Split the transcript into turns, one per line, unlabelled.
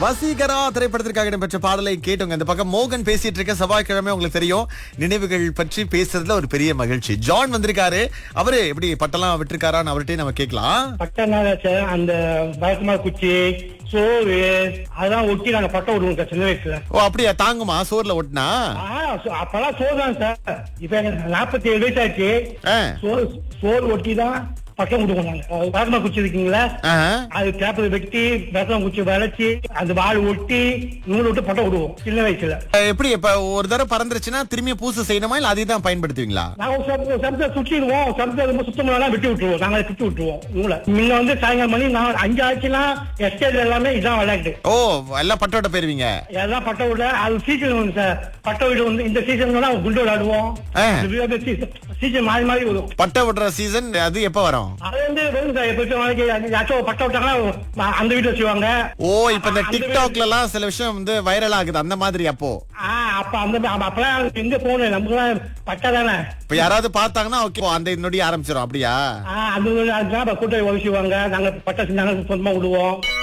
வசீகரா திரைப்படத்திற்காக இடம்பெற்ற பாடலை கேட்டோங்க இந்த பக்கம் மோகன் பேசிட்டு இருக்க செவ்வாய்க்கிழமை உங்களுக்கு தெரியும் நினைவுகள் பற்றி பேசுறதுல ஒரு பெரிய மகிழ்ச்சி ஜான் வந்திருக்காரு அவரு எப்படி பட்டெல்லாம் விட்டுருக்காரான்னு அவர்கிட்டயே நம்ம கேட்கலாம்
பட்டனால சார் அந்த வழக்கமான குச்சி சோறு அதெல்லாம் ஒட்டி நாங்க பட்டம் விடுவோம் சார் சின்ன வயசுல
ஓ அப்படியா தாங்குமா சோர்ல ஒட்டினா
ஆ, சோ- அப்பெல்லாம் சோறு தான் சார் இப்ப எனக்கு நாற்பத்தி ஏழு வயசு ஆச்சு
ஆ.
சோறு சோறு ஒட்டி தான் பட்டம் விடுவோம் நாங்க வழக்கமா குச்சி இருக்கீங்களா
ஆஹா. அது
அது பேப்பர் வெட்டி வழக்கமா குச்சி வளைச்சி அந்த வாள் ஒட்டி நூல் விட்டு பட்டம் விடுவோம் சின்ன வயசுல
எப்படி இப்ப ஒரு தடவை பறந்துருச்சுன்னா திரும்பி பூசு செய்யணுமா இல்ல அதை தான் பயன்படுத்துவீங்களா
நாங்க ஒரு சம- சமயத்தை சுற்றிடுவோம் சமயத்தை ரொம்ப சுத்தம் பண்ணலாம் வெட்டி விட்டுருவோம் நாங்க சுத்தி விட்டுருவோம் நூலை முன்ன வந்து சாயங்காலம் மணி நான் அஞ்சு ஆச்சுன்னா எஸ்டேட் எல்லாமே இதான் விளையாட்டு
ஓ எல்லாம் பட்டோட போயிருவீங்க
எல்லாம் பட்ட விட அது சீசன் வந்து சார் பட்ட வீடு வந்து இந்த சீசன் குண்டு விளையாடுவோம்
ஆ.
சீசன் மாறி மாறி வரும்
பட்டை விடுற சீசன் அது எப்ப வரும்
அது வந்து வரும் சார் எப்ப நாளைக்கு யாச்சும் பட்ட விட்டாங்கன்னா அந்த வீட்டுல வச்சுவாங்க
ஓ இப்ப இந்த
அந்த
டிக்டாக்ல எல்லாம் சில விஷயம் வந்து வைரல் ஆகுது அந்த மாதிரி அப்போ
ஆ அப்ப அந்த அப்ப- அப்பெல்லாம் எங்க போகணும் நமக்குலாம் பட்டா தானே
இப்ப யாராவது பார்த்தாங்கன்னா ஓகே அந்த நொடி ஆரம்பிச்சிடும் அப்படியா
ஆ, அது அதுதான் கூட்டை உதச்சுவாங்க நாங்க பட்டை செஞ்சாங்க சொந்தமா விடுவோம்